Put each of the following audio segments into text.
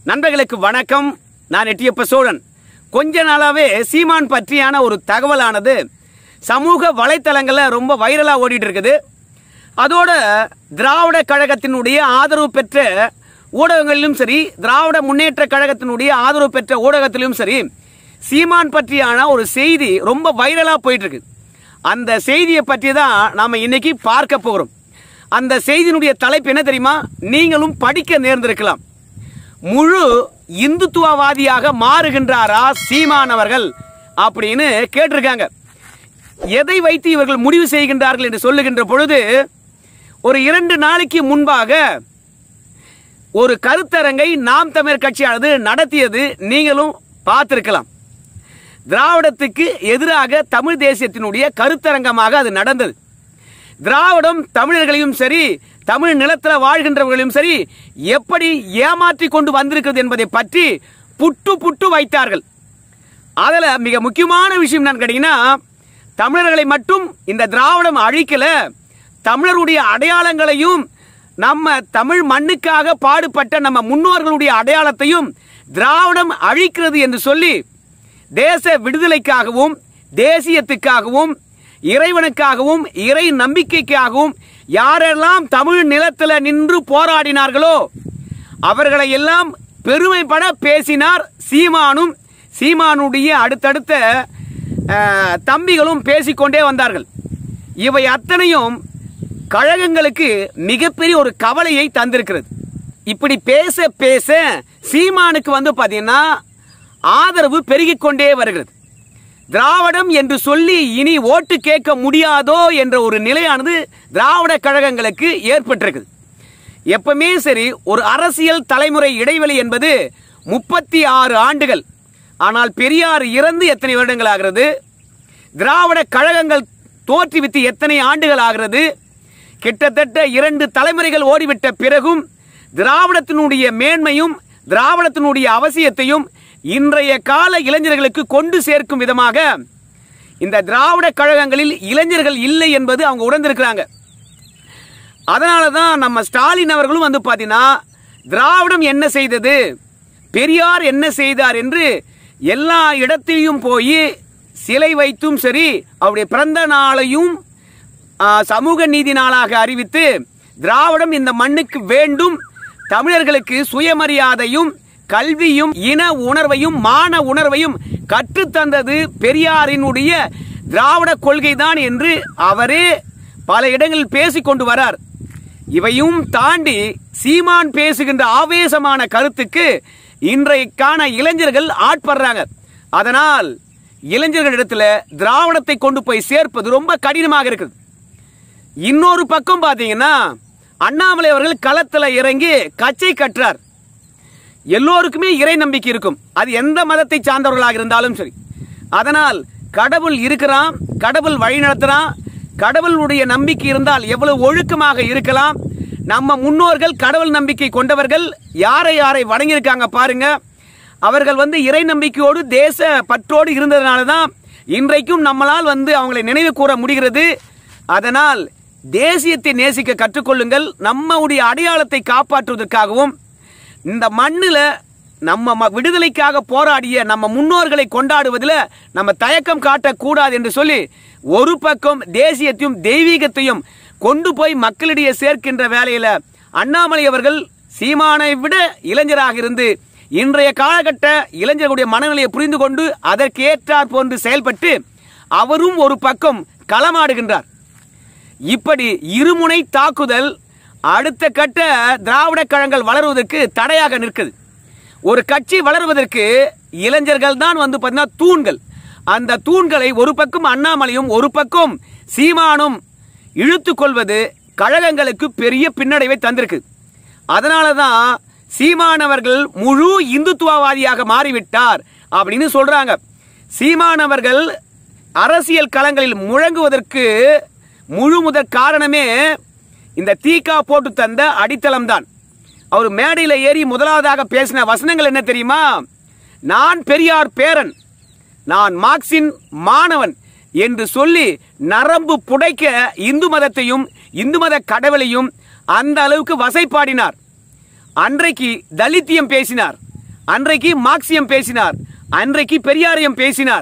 நண்பர்களுக்கு வணக்கம் நான் எட்டியப்ப சோழன் கொஞ்ச நாளாவே சீமான் பற்றியான ஒரு தகவலானது சமூக வலைத்தளங்களில் ரொம்ப வைரலாக ஓடிட்டு இருக்குது அதோட திராவிட கழகத்தினுடைய ஆதரவு பெற்ற ஊடகங்களிலும் சரி திராவிட முன்னேற்ற கழகத்தினுடைய ஆதரவு பெற்ற ஊடகத்திலும் சரி சீமான் பற்றியான ஒரு செய்தி ரொம்ப வைரலாக போயிட்டு இருக்கு அந்த செய்தியை பற்றி தான் நாம் இன்னைக்கு பார்க்க போகிறோம் அந்த செய்தியினுடைய தலைப்பு என்ன தெரியுமா நீங்களும் படிக்க நேர்ந்திருக்கலாம் முழு இந்துத்துவவாதியாக மாறுகின்றாரா சீமான் அவர்கள் அப்படின்னு கேட்டிருக்காங்க எதை வைத்து இவர்கள் முடிவு செய்கின்றார்கள் என்று சொல்லுகின்ற பொழுது ஒரு இரண்டு நாளைக்கு முன்பாக ஒரு கருத்தரங்கை நாம் தமிழர் கட்சியானது நடத்தியது நீங்களும் பார்த்திருக்கலாம் திராவிடத்துக்கு எதிராக தமிழ் தேசியத்தினுடைய கருத்தரங்கமாக அது நடந்தது திராவிடம் தமிழர்களையும் சரி தமிழ் நிலத்தில் வாழ்கின்றவர்களையும் சரி எப்படி ஏமாற்றி கொண்டு வந்திருக்கிறது என்பதை பற்றி புட்டு புட்டு வைத்தார்கள் அதில் மிக முக்கியமான விஷயம் என்னன்னு கேட்டீங்கன்னா தமிழர்களை மட்டும் இந்த திராவிடம் அழிக்கல தமிழருடைய அடையாளங்களையும் நம்ம தமிழ் மண்ணுக்காக பாடுபட்ட நம்ம முன்னோர்களுடைய அடையாளத்தையும் திராவிடம் அழிக்கிறது என்று சொல்லி தேச விடுதலைக்காகவும் தேசியத்துக்காகவும் இறைவனுக்காகவும் இறை நம்பிக்கைக்காகவும் யாரெல்லாம் தமிழ் நிலத்தில் நின்று போராடினார்களோ அவர்களை எல்லாம் பெருமைப்பட பேசினார் சீமானும் சீமானுடைய அடுத்தடுத்த அஹ், தம்பிகளும் பேசிக்கொண்டே வந்தார்கள் இவை அத்தனையும் கழகங்களுக்கு மிகப்பெரிய ஒரு கவலையை தந்திருக்கிறது இப்படி பேச பேச சீமானுக்கு வந்து பார்த்தீங்கன்னா ஆதரவு பெருகிக் கொண்டே வருகிறது திராவிடம் என்று சொல்லி இனி ஓட்டு கேட்க முடியாதோ என்ற ஒரு நிலையானது திராவிட கழகங்களுக்கு ஏற்பட்டிருக்குது எப்பவுமே சரி ஒரு அரசியல் தலைமுறை இடைவெளி என்பது முப்பத்தி ஆறு ஆண்டுகள் ஆனால் பெரியார் இறந்து எத்தனை வருடங்கள் ஆகிறது திராவிட கழகங்கள் தோற்றுவித்து எத்தனை ஆண்டுகள் ஆகிறது கிட்டத்தட்ட இரண்டு தலைமுறைகள் ஓடிவிட்ட பிறகும் திராவிடத்தினுடைய மேன்மையும் திராவிடத்தினுடைய அவசியத்தையும் இன்றைய கால இளைஞர்களுக்கு கொண்டு சேர்க்கும் விதமாக இந்த திராவிட கழகங்களில் இளைஞர்கள் இல்லை என்பது அவங்க உணர்ந்திருக்கிறாங்க அதனால தான் நம்ம ஸ்டாலின் அவர்களும் வந்து பார்த்தீங்கன்னா திராவிடம் என்ன செய்தது பெரியார் என்ன செய்தார் என்று எல்லா இடத்திலையும் போய் சிலை வைத்தும் சரி அவருடைய பிறந்த நாளையும் ஆ, சமூக நீதி நாளாக அறிவித்து திராவிடம் இந்த மண்ணுக்கு வேண்டும் தமிழர்களுக்கு சுயமரியாதையும் கல்வியும் இன உணர்வையும் மான உணர்வையும் கற்றுத்தந்தது பெரியாரினுடைய திராவிட கொள்கைதான் என்று அவரே பல இடங்களில் பேசிக்கொண்டு வரார் இவையும் தாண்டி சீமான் பேசுகின்ற ஆவேசமான கருத்துக்கு இன்றைக்கான இளைஞர்கள் ஆட்படுறாங்க அதனால் இளைஞர்களிடத்துல திராவிடத்தை கொண்டு போய் சேர்ப்பது ரொம்ப கடினமாக இருக்குது இன்னொரு பக்கம் பார்த்தீங்கன்னா அண்ணாமலை அவர்கள் களத்தில் இறங்கி கச்சை கற்றார் எல்லோருக்குமே இறை நம்பிக்கை இருக்கும் அது எந்த மதத்தை சார்ந்தவர்களாக இருந்தாலும் சரி அதனால் கடவுள் இருக்கிறான் கடவுள் வழி நடத்துறான் கடவுளுடைய நம்பிக்கை இருந்தால் எவ்வளவு ஒழுக்கமாக இருக்கலாம் நம்ம முன்னோர்கள் கடவுள் நம்பிக்கை கொண்டவர்கள் யாரை யாரை வணங்கியிருக்காங்க பாருங்க அவர்கள் வந்து இறை நம்பிக்கையோடு தேச பற்றோடு இருந்ததுனால தான் இன்றைக்கும் நம்மளால் வந்து அவங்களை நினைவு கூற முடிகிறது அதனால் தேசியத்தை நேசிக்க கற்றுக்கொள்ளுங்கள் நம்முடைய அடையாளத்தை காப்பாற்றுவதற்காகவும் இந்த மண்ணில் நம்ம ம- விடுதலைக்காக போராடிய நம்ம முன்னோர்களை கொண்டாடுவதில் நம்ம தயக்கம் காட்டக்கூடாது என்று சொல்லி ஒரு பக்கம் தேசியத்தையும் தெய்வீகத்தையும் கொண்டு போய் மக்களிடையே சேர்க்கின்ற வேலையில் அண்ணாமலை அவர்கள் சீமானை விட இளைஞராக இருந்து இன்றைய காலகட்ட இளைஞர்களுடைய மனநிலையை புரிந்து கொண்டு அதற்கு ஏற்றாற் போன்று செயல்பட்டு அவரும் ஒரு பக்கம் களமாடுகின்றார் இப்படி இருமுனை தாக்குதல் அடுத்த கட்ட திராவிட கழகங்கள் வளருவதற்கு தடையாக நிற்குது ஒரு கட்சி வளருவதற்கு இளைஞர்கள் தான் வந்து பார்த்தீங்கன்னா தூண்கள் அந்த தூண்களை ஒரு பக்கம் அண்ணாமலையும் ஒரு பக்கம் சீமானும் இழுத்துக் கொள்வது கழகங்களுக்கு பெரிய பின்னடைவை தந்திருக்கு அதனால தான் சீமானவர்கள் முழு இந்துத்துவவாதியாக மாறிவிட்டார் அப்படின்னு சொல்றாங்க சீமானவர்கள் அரசியல் களங்களில் முழங்குவதற்கு முழு முதற் காரணமே இந்த தீகா போட்டு தந்த அடித்தளம் தான் அவர் மேடையில் ஏறி முதலாவதாக பேசின வசனங்கள் என்ன தெரியுமா நான் பெரியார் பேரன் நான் மார்க்சின் மாணவன் என்று சொல்லி நரம்பு புடைக்க இந்து மதத்தையும் இந்து மத கடவுளையும் அந்த அளவுக்கு வசைப்பாடினார் அன்றைக்கு தலித்தியம் பேசினார் அன்றைக்கு மார்க்சியம் பேசினார் அன்றைக்கு பெரியாரியம் பேசினார்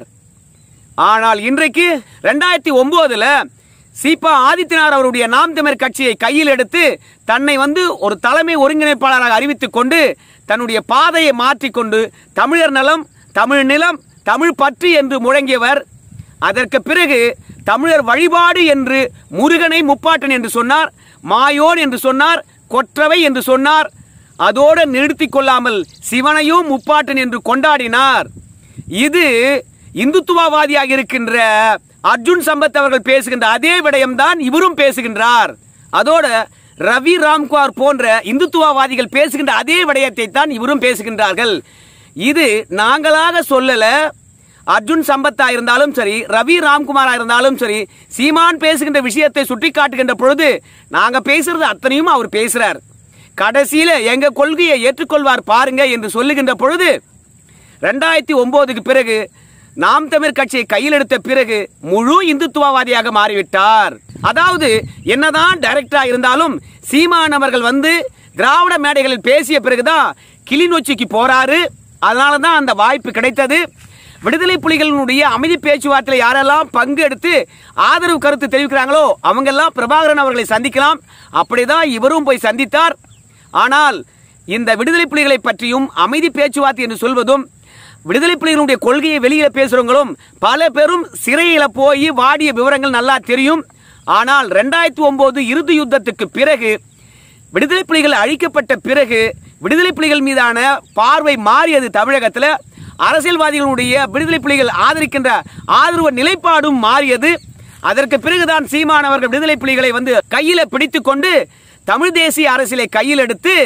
ஆனால் இன்றைக்கு ரெண்டாயிரத்தி ஒன்பதுல சீபா ஆதித்யநாத் அவருடைய நாம் தமிழர் கட்சியை கையில் எடுத்து தன்னை வந்து ஒரு தலைமை ஒருங்கிணைப்பாளராக அறிவித்துக் கொண்டு தன்னுடைய பாதையை மாற்றிக்கொண்டு தமிழர் நலம் தமிழ் நிலம் தமிழ் பற்று என்று முழங்கியவர் அதற்கு பிறகு தமிழர் வழிபாடு என்று முருகனை முப்பாட்டன் என்று சொன்னார் மாயோன் என்று சொன்னார் கொற்றவை என்று சொன்னார் அதோடு நிறுத்திக் கொள்ளாமல் சிவனையும் முப்பாட்டன் என்று கொண்டாடினார் இது இந்துத்துவவாதியாக இருக்கின்ற அர்ஜுன் சம்பத் அவர்கள் பேசுகின்ற அதே விடயம்தான் இவரும் பேசுகின்றார் அதோட ரவி ராம்குமார் போன்ற இந்துத்துவவாதிகள் பேசுகின்ற அதே விடயத்தை தான் இவரும் பேசுகின்றார்கள் இது நாங்களாக சொல்லல அர்ஜுன் சம்பத்தா இருந்தாலும் சரி ரவி ராம்குமாரா இருந்தாலும் சரி சீமான் பேசுகின்ற விஷயத்தை சுட்டிக்காட்டுகின்ற பொழுது நாங்க பேசுறது அத்தனையும் அவர் பேசுறார் கடைசியில எங்க கொள்கையை ஏற்றுக்கொள்வார் பாருங்க என்று சொல்லுகின்ற பொழுது ரெண்டாயிரத்தி ஒன்பதுக்கு பிறகு நாம் தமிழ் கட்சியை கையில் எடுத்த பிறகு முழு இந்துத்துவவாதியாக மாறிவிட்டார் அதாவது என்னதான் டைரக்டரா இருந்தாலும் சீமான் அவர்கள் வந்து திராவிட மேடைகளில் பேசிய பிறகுதான் கிளிநொச்சிக்கு போறாரு அதனால தான் அந்த வாய்ப்பு கிடைத்தது விடுதலை புலிகளினுடைய அமைதி பேச்சுவார்த்தையில் யாரெல்லாம் பங்கு எடுத்து ஆதரவு கருத்து தெரிவிக்கிறாங்களோ அவங்கெல்லாம் பிரபாகரன் அவர்களை சந்திக்கலாம் அப்படிதான் இவரும் போய் சந்தித்தார் ஆனால் இந்த விடுதலை புலிகளை பற்றியும் அமைதி பேச்சுவார்த்தை என்று சொல்வதும் விடுதலை புலிகளுடைய கொள்கையை வெளியில பேசுறவங்களும் பல பேரும் சிறையில போய் வாடிய விவரங்கள் நல்லா தெரியும் ஆனால் ரெண்டாயிரத்தி ஒன்பது இறுதி யுத்தத்துக்கு பிறகு விடுதலை புலிகள் அழிக்கப்பட்ட பிறகு விடுதலை புலிகள் மீதான பார்வை மாறியது தமிழகத்தில் அரசியல்வாதிகளுடைய விடுதலை புலிகள் ஆதரிக்கின்ற ஆதரவு நிலைப்பாடும் மாறியது அதற்கு பிறகுதான் சீமானவர்கள் விடுதலை புலிகளை வந்து கையில பிடித்துக் கொண்டு தமிழ் தேசிய அரசியலை கையில் எடுத்து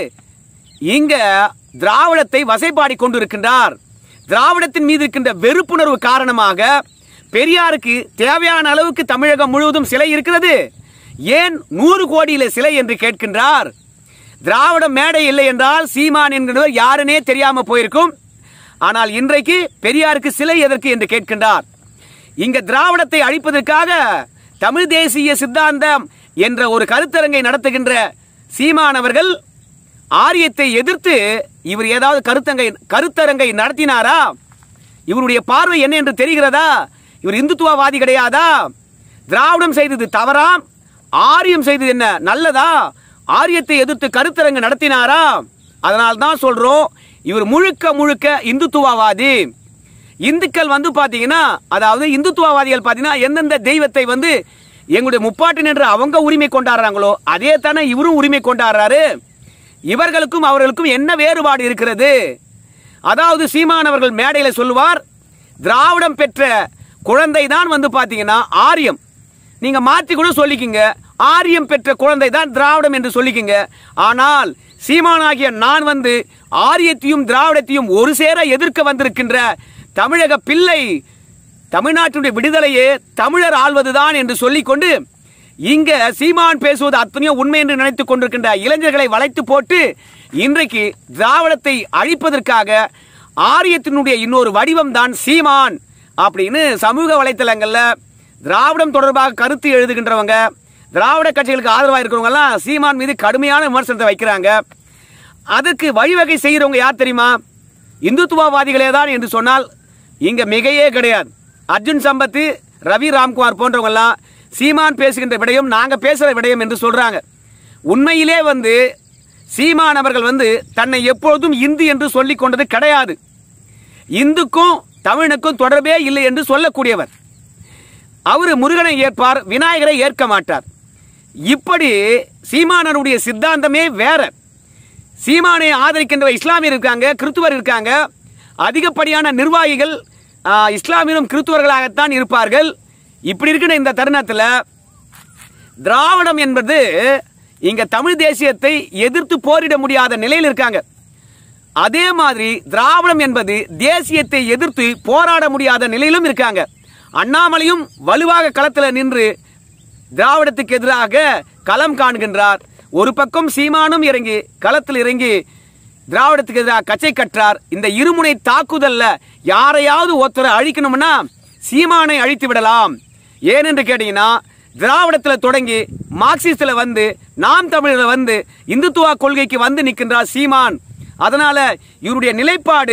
இங்க திராவிடத்தை வசைபாடி கொண்டிருக்கின்றார் திராவிடத்தின் மீது இருக்கின்ற வெறுப்புணர்வு காரணமாக பெரியாருக்கு தேவையான அளவுக்கு தமிழகம் முழுவதும் சிலை இருக்கிறது ஏன் நூறு கோடியில சிலை என்று கேட்கின்றார் திராவிட மேடை இல்லை என்றால் சீமான் என்கிறவர் யாருனே தெரியாம போயிருக்கும் ஆனால் இன்றைக்கு பெரியாருக்கு சிலை எதற்கு என்று கேட்கின்றார் இங்க திராவிடத்தை அழிப்பதற்காக தமிழ் தேசிய சித்தாந்தம் என்ற ஒரு கருத்தரங்கை நடத்துகின்ற சீமானவர்கள் ஆரியத்தை எதிர்த்து இவர் ஏதாவது கருத்தங்கை கருத்தரங்கை நடத்தினாரா இவருடைய பார்வை என்ன என்று தெரிகிறதா இவர் இந்துத்துவவாதி கிடையாதா திராவிடம் செய்தது தவறாம் ஆரியம் செய்தது என்ன நல்லதா ஆரியத்தை எதிர்த்து கருத்தரங்கு நடத்தினாரா அதனால் தான் சொல்றோம் இவர் முழுக்க முழுக்க இந்துத்துவவாதி இந்துக்கள் வந்து பாத்தீங்கன்னா அதாவது இந்துத்துவவாதிகள் பாத்தீங்கன்னா எந்தெந்த தெய்வத்தை வந்து எங்களுடைய முப்பாட்டின் என்று அவங்க உரிமை கொண்டாடுறாங்களோ அதே தானே இவரும் உரிமை கொண்டாடுறாரு இவர்களுக்கும் அவர்களுக்கும் என்ன வேறுபாடு இருக்கிறது அதாவது சீமான் அவர்கள் மேடையில் சொல்லுவார் திராவிடம் பெற்ற குழந்தை தான் வந்து பாத்தீங்கன்னா ஆரியம் நீங்க மாத்தி கூட சொல்லிக்கிங்க ஆரியம் பெற்ற குழந்தை தான் திராவிடம் என்று சொல்லிக்கிங்க ஆனால் சீமானாகிய நான் வந்து ஆரியத்தையும் திராவிடத்தையும் ஒரு சேர எதிர்க்க வந்திருக்கின்ற தமிழக பிள்ளை தமிழ்நாட்டினுடைய விடுதலையே தமிழர் ஆள்வதுதான் என்று சொல்லிக்கொண்டு இங்க சீமான் பேசுவது அத்தனையும் உண்மை என்று நினைத்துக் கொண்டிருக்கின்ற இளைஞர்களை வளைத்து போட்டு இன்றைக்கு திராவிடத்தை அழிப்பதற்காக ஆரியத்தினுடைய இன்னொரு வடிவம் தான் சீமான் அப்படின்னு சமூக வலைத்தளங்கள்ல திராவிடம் தொடர்பாக கருத்து எழுதுகின்றவங்க திராவிட கட்சிகளுக்கு ஆதரவாக இருக்கிறவங்க எல்லாம் சீமான் மீது கடுமையான விமர்சனத்தை வைக்கிறாங்க அதற்கு வழிவகை செய்கிறவங்க யார் தெரியுமா இந்துத்துவவாதிகளே தான் என்று சொன்னால் இங்க மிகையே கிடையாது அர்ஜுன் சம்பத்து ரவி ராம்குமார் போன்றவங்க எல்லாம் சீமான் பேசுகின்ற விடயம் நாங்க பேசுற விடயம் என்று சொல்றாங்க உண்மையிலே வந்து சீமான் அவர்கள் வந்து தன்னை எப்பொழுதும் இந்து என்று சொல்லிக் கொண்டது கிடையாது இந்துக்கும் தமிழுக்கும் தொடர்பே இல்லை என்று சொல்லக்கூடியவர் அவர் முருகனை ஏற்பார் விநாயகரை ஏற்க மாட்டார் இப்படி சீமானருடைய சித்தாந்தமே வேற சீமானை ஆதரிக்கின்ற இஸ்லாமியர் இருக்காங்க கிறித்துவர் இருக்காங்க அதிகப்படியான நிர்வாகிகள் ஆ, இஸ்லாமியரும் கிறித்துவர்களாகத்தான் இருப்பார்கள் இப்படி இருக்கிற இந்த தருணத்தில் திராவிடம் என்பது இங்க தமிழ் தேசியத்தை எதிர்த்து போரிட முடியாத நிலையில் இருக்காங்க அதே மாதிரி திராவிடம் என்பது தேசியத்தை எதிர்த்து போராட முடியாத நிலையிலும் இருக்காங்க அண்ணாமலையும் வலுவாக களத்தில் நின்று திராவிடத்துக்கு எதிராக களம் காண்கின்றார் ஒரு பக்கம் சீமானும் இறங்கி களத்தில் இறங்கி திராவிடத்துக்கு எதிராக கச்சை கற்றார் இந்த இருமுனை தாக்குதல்ல யாரையாவது ஒருத்தரை அழிக்கணும்னா சீமானை அழித்து விடலாம் ஏனென்று கேட்டீங்கன்னா திராவிடத்தில் தொடங்கி மார்க்சிஸ்டில் வந்து நாம் தமிழர் வந்து இந்துத்துவ கொள்கைக்கு வந்து நிற்கின்றார் சீமான் அதனால இவருடைய நிலைப்பாடு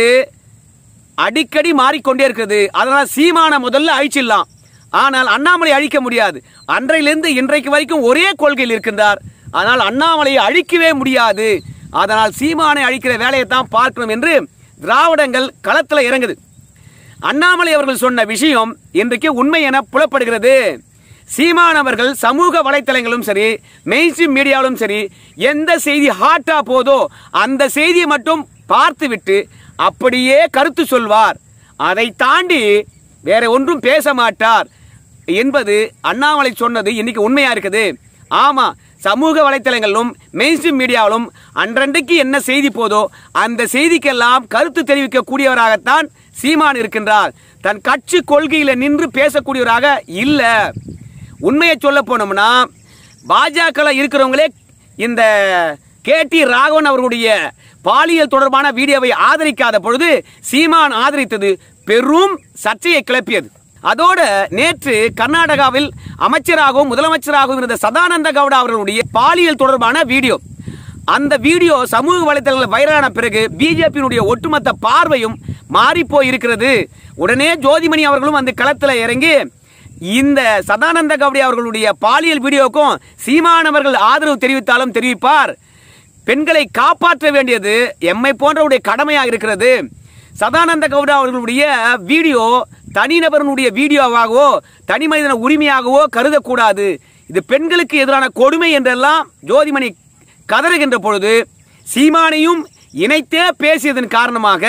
அடிக்கடி மாறிக்கொண்டே இருக்குது அதனால சீமான முதல்ல அழிச்சிடலாம் ஆனால் அண்ணாமலை அழிக்க முடியாது அன்றையிலிருந்து இன்றைக்கு வரைக்கும் ஒரே கொள்கையில் இருக்கின்றார் ஆனால் அண்ணாமலையை அழிக்கவே முடியாது அதனால் சீமானை அழிக்கிற வேலையை தான் பார்க்கணும் என்று திராவிடங்கள் களத்தில் இறங்குது அண்ணாமலை அவர்கள் சொன்ன விஷயம் இன்றைக்கு உண்மை என புலப்படுகிறது சீமான் அவர்கள் சமூக வலைத்தளங்களும் சரி மெயின்ஸ்ட்ரீம் மீடியாவிலும் சரி எந்த செய்தி ஹாட்டா போதோ அந்த செய்தியை மட்டும் பார்த்துவிட்டு அப்படியே கருத்து சொல்வார் அதை தாண்டி வேற ஒன்றும் பேச மாட்டார் என்பது அண்ணாமலை சொன்னது இன்னைக்கு உண்மையா இருக்குது ஆமா சமூக வலைத்தளங்களிலும் மெயின்ஸ்ட்ரீம் மீடியாவிலும் அன்றன்றைக்கு என்ன செய்தி போதோ அந்த செய்திக்கெல்லாம் கருத்து தெரிவிக்கக்கூடியவராகத்தான் சீமான் இருக்கின்றார் தன் கட்சி கொள்கையில நின்று பேசக்கூடியவராக இல்ல உண்மையை சொல்ல போனோம்னா பாஜக இருக்கிறவங்களே இந்த கே டி ராகவன் அவர்களுடைய பாலியல் தொடர்பான வீடியோவை ஆதரிக்காத பொழுது சீமான் ஆதரித்தது பெரும் சர்ச்சையை கிளப்பியது அதோட நேற்று கர்நாடகாவில் அமைச்சராகவும் முதலமைச்சராகவும் இருந்த சதானந்த கவுடா அவர்களுடைய பாலியல் தொடர்பான வீடியோ அந்த வீடியோ சமூக வலைதளங்களில் வைரலான பிறகு பிஜேபியினுடைய ஒட்டுமொத்த பார்வையும் மாறிப்போய் இருக்கிறது உடனே ஜோதிமணி அவர்களும் அந்த களத்தில் இறங்கி இந்த சதானந்த கவுடி அவர்களுடைய பாலியல் வீடியோக்கும் சீமானவர்கள் ஆதரவு தெரிவித்தாலும் தெரிவிப்பார் பெண்களை காப்பாற்ற வேண்டியது எம்மை போன்றவருடைய கடமையாக இருக்கிறது சதானந்த கவுடா அவர்களுடைய வீடியோ தனிநபரனுடைய வீடியோவாகவோ தனி மனிதன உரிமையாகவோ கருதக்கூடாது இது பெண்களுக்கு எதிரான கொடுமை என்றெல்லாம் ஜோதிமணி கதறுகின்ற பொழுது சீமானையும் இணைத்தே பேசியதன் காரணமாக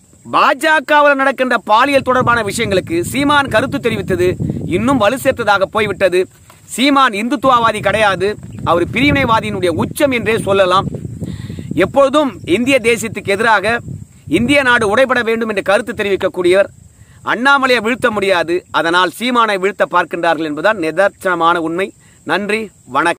பாஜகவில் நடக்கின்ற பாலியல் தொடர்பான விஷயங்களுக்கு சீமான் கருத்து தெரிவித்தது இன்னும் வலு சேர்த்ததாக போய்விட்டது சீமான் இந்துத்துவவாதி கிடையாது அவர் பிரிவினைவாதியினுடைய உச்சம் என்றே சொல்லலாம் எப்பொழுதும் இந்திய தேசியத்துக்கு எதிராக இந்திய நாடு உடைபட வேண்டும் என்று கருத்து தெரிவிக்கக்கூடியவர் அண்ணாமலையை வீழ்த்த முடியாது அதனால் சீமானை வீழ்த்த பார்க்கின்றார்கள் என்பதுதான் நிதர்சனமான உண்மை நன்றி வணக்கம்